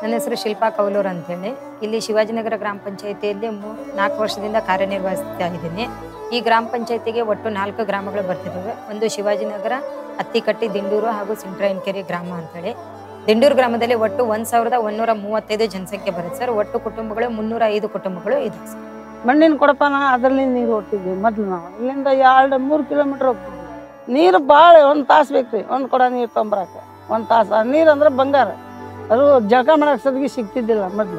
ನನ್ನ ಹೆಸರು ಶಿಲ್ಪಾ ಕೌಲೂರ್ ಅಂತೇಳಿ ಇಲ್ಲಿ ಶಿವಾಜಿನಗರ ಗ್ರಾಮ ಪಂಚಾಯಿತಿಯಲ್ಲಿ ಮೂ- ನಾಲ್ಕು ವರ್ಷದಿಂದ ಕಾರ್ಯನಿರ್ವಹಿಸ್ತಾ ಇದ್ದೀನಿ ಈ ಗ್ರಾಮ ಪಂಚಾಯಿತಿಗೆ ಒಟ್ಟು ನಾಲ್ಕು ಗ್ರಾಮಗಳು ಬರ್ತಿದ್ದಾವೆ ಒಂದು ಶಿವಾಜಿನಗರ ಅತ್ತಿಕಟ್ಟಿ ದಿಂಡೂರು ಹಾಗೂ ಸಿಂಟ್ರಾಯನ್ಕೆರೆ ಗ್ರಾಮ ಅಂತೇಳಿ ದಿಂಡೂರು ಗ್ರಾಮದಲ್ಲಿ ಒಟ್ಟು ಒಂದ್ ಸಾವಿರದ ಒಂದೂರ ಮೂವತ್ತೈದು ಜನಸಂಖ್ಯೆ ಬರುತ್ತೆ ಸರ್ ಒಟ್ಟು ಕುಟುಂಬಗಳು ಮುನ್ನೂರ ಐದು ಕುಟುಂಬಗಳು ಇದೆ ಸರ್ ಮಣ್ಣಿನ ಕೊಡಪಾನ ಅದರಲ್ಲಿ ನೀರು ಹೊಟ್ಟಿದ್ವಿ ಮೊದ್ಲು ನಾವು ಇಲ್ಲಿಂದ ಎರಡು ಮೂರು ಕಿಲೋಮೀಟರ್ ಹೋಗ್ತಿದ್ವಿ ನೀರು ಭಾಳ ಒಂದು ತಾಸು ಬೇಕು ರೀ ಒಂದು ಕೊಡ ನೀರು ತೊಂಬರಾಕ ಒಂದು ತಾಸು ಆ ನೀರು ಅಂದ್ರೆ ಬಂಗಾರ ಅದು ಜಳಕ ಮಾಡಕ್ಕೆ ಸದ್ಗಿ ಸಿಗ್ತಿದ್ದಿಲ್ಲ ಮೊದ್ಲು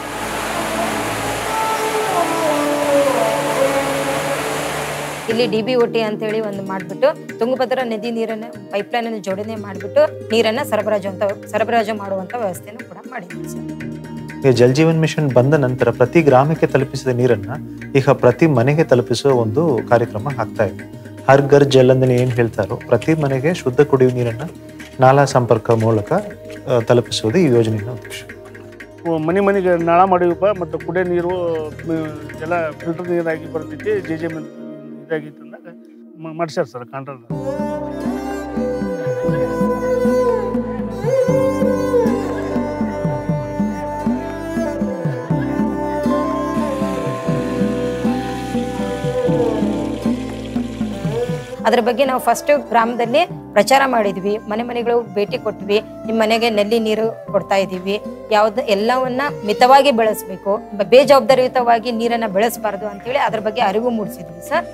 ಇಲ್ಲಿ ಡಿ ಬಿ ಒಟಿ ಅಂತೇಳಿ ಒಂದು ಮಾಡಿಬಿಟ್ಟು ತುಂಗಭದ್ರಾ ನದಿ ನೀರನ್ನು ಪೈಪ್ಲೈನ್ ಅನ್ನು ಜೋಡಣೆ ಮಾಡಿಬಿಟ್ಟು ನೀರನ್ನ ಸರಬರಾಜು ಅಂತ ಸರಬರಾಜು ಮಾಡುವಂತ ವ್ಯವಸ್ಥೆಯನ್ನು ಕೂಡ ಮಾಡಿದ್ದೀವಿ ಸರ್ ಈಗ ಜಲ್ ಜೀವನ್ ಮಿಷನ್ ಬಂದ ನಂತರ ಪ್ರತಿ ಗ್ರಾಮಕ್ಕೆ ತಲುಪಿಸಿದ ನೀರನ್ನ ಈಗ ಪ್ರತಿ ಮನೆಗೆ ತಲುಪಿಸುವ ಒಂದು ಕಾರ್ಯಕ್ರಮ ಆಗ್ತಾ ಇದೆ ಹರ್ ಘರ್ ಜಲ್ ಅಂದ್ರೆ ಏನ್ ಹೇಳ್ತಾರೋ ಪ್ರತಿ ಮನೆಗೆ ಶುದ್ಧ ಕುಡಿಯುವ ನೀರನ್ನ ನಾಲಾ ಸಂಪರ್ಕ ಮೂಲಕ ಆ, ತಲುಪಿಸುವುದು ಈ ಯೋಜನೆಯ ಉದ್ದೇಶ ಮನೆ ಮನೆಗೆ ನಳ ಮಾಡಿವಪ್ಪ ಮತ್ತು ಕುಡಿಯೋ ನೀರು ಮ್, ಎಲ್ಲ ಫಿಲ್ಟರ್ ನೀರಾಗಿ ಬರ್ತೈತಿ ಜೆ ಜೆ ಇದಾಗೈತೆ ಅಂದಾಗ ಮಾಡ್ಸ್ಯಾರ ಸರ್ ಕಾಂಟ್ರಾಕ್ಟ್ ಅದ್ರ ಬಗ್ಗೆ ನಾವು ಫಸ್ಟ್ ಗ್ರಾಮದಲ್ಲಿ ಪ್ರಚಾರ ಮಾಡಿದ್ವಿ ಮನೆ ಮನೆಗಳು ಭೇಟಿ ಕೊಟ್ವಿ ನಿಮ್ಮ ಮನೆಗೆ ನಲ್ಲಿ ನೀರು ಕೊಡ್ತಾ ಇದೀವಿ ಯಾವ್ದು ಎಲ್ಲವನ್ನ ಮಿತವಾಗಿ ಬೆಳೆಸ್ಬೇಕು ಬ- ಬೇಜವಾಬ್ದಾರಿಯುತವಾಗಿ ನೀರನ್ನ ಬೆಳೆಸಬಾರ್ದು ಅಂತೇಳಿ ಅದ್ರ ಬಗ್ಗೆ ಅರಿವು ಮೂಡಿಸಿದ್ವಿ ಸರ್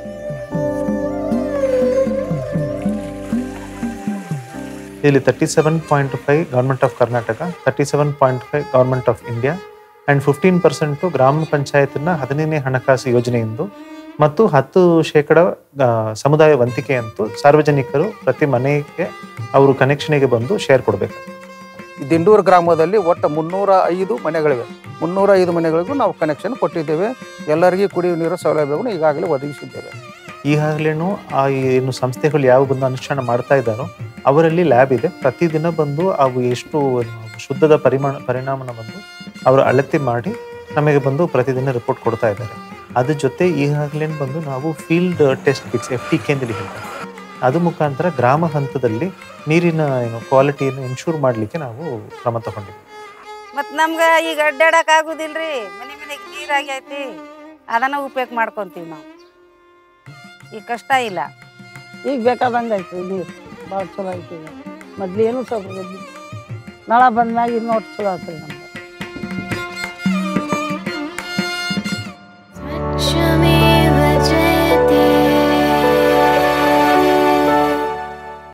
ಇಲ್ಲಿ thirty seven point five government of Karnataka thirty seven point five government of India and fifteen percent ಗ್ರಾಮ ಪಂಚಾಯತ್ನ ಹದಿನೈದನೇ ಹಣಕಾಸು ಯೋಜನೆಯಿಂದ ಮತ್ತು ಹತ್ತು ಶೇಕಡ ಆ, ಸಮುದಾಯ ವಂತಿಕೆಯಂತೂ ಸಾರ್ವಜನಿಕರು ಪ್ರತಿ ಮನೆಗೆ ಅವರು ಕನೆಕ್ಷನ್ಗೆ ಬಂದು ಶೇರ್ ಕೊಡಬೇಕು ಈ ದಿಂಡೂರು ಗ್ರಾಮದಲ್ಲಿ ಒಟ್ಟು ಮುನ್ನೂರ ಐದು ಮನೆಗಳಿವೆ ಮುನ್ನೂರ ಐದು ಮನೆಗಳಿಗೂ ನಾವು ಕನೆಕ್ಷನ್ ಕೊಟ್ಟಿದ್ದೇವೆ ಎಲ್ಲರಿಗೂ ಕುಡಿಯುವ ನೀರು ಸೌಲಭ್ಯವನ್ನು ಈಗಾಗಲೇ ಒದಗಿಸಿದ್ದೇವೆ ಈಗಾಗಲೇ ಆ ಏನು ಸಂಸ್ಥೆಗಳು ಯಾವ ಬಂದು ಅನುಷ್ಠಾನ ಮಾಡ್ತಾ ಇದ್ದಾರೋ ಅವರಲ್ಲಿ ಲ್ಯಾಬ್ ಇದೆ ಪ್ರತಿದಿನ ಬಂದು ಅವು ಎಷ್ಟು ಶುದ್ಧದ ಪರಿಮಾಣ ಪರಿಣಾಮನ ಬಂದು ಅವರು ಅಳತೆ ಮಾಡಿ ನಮಗೆ ಬಂದು ಪ್ರತಿದಿನ ರಿಪೋರ್ಟ್ ಕೊಡ್ತಾ ಇದ್ದಾರೆ ಅದ್ರ ಜೊತೆ ಈಗಾಗಲೇ ಬಂದು ನಾವು field test kits F T K ಅಂತೇಳಿ ಹೇಳ್ತಾರೆ ಅದು ಮುಖಾಂತರ ಗ್ರಾಮ ಹಂತದಲ್ಲಿ ನೀರಿನ ಏನು ಕ್ವಾಲಿಟಿಯನ್ನು ಇನ್ಶೂರ್ ಮಾಡಲಿಕ್ಕೆ ನಾವು ಕ್ರಮ ತಗೊಂಡಿದ್ದೀವಿ ಮತ್ತು ನಮ್ಗೆ ಈಗ ಅಡ್ಡಾಡಕ್ ಆಗುದಿಲ್ರಿ ಮನೆ ಮನೆಗೆ ನೀರು ಆಗೈತಿ ಅದನ್ನ ಉಪಯೋಗ ಮಾಡ್ಕೊಂತೀವಿ ನಾವು ಈಗ ಕಷ್ಟ ಇಲ್ಲ ಈಗ ಬೇಕಾದಂಗೆ ಐತೆ ನೀರು ಭಾಳ ಚಲೋ ಐತಿ ಈಗ ಮೊದ್ಲು ಏನೂ ಸ್ವಲ್ಪ ನಳ ಬಂದ್ಮ್ಯಾಗ ಇನ್ನೂ ಒಟ್ಟು ಚಲೋ ಆತ್ರಿ ನಮ್ಗೆ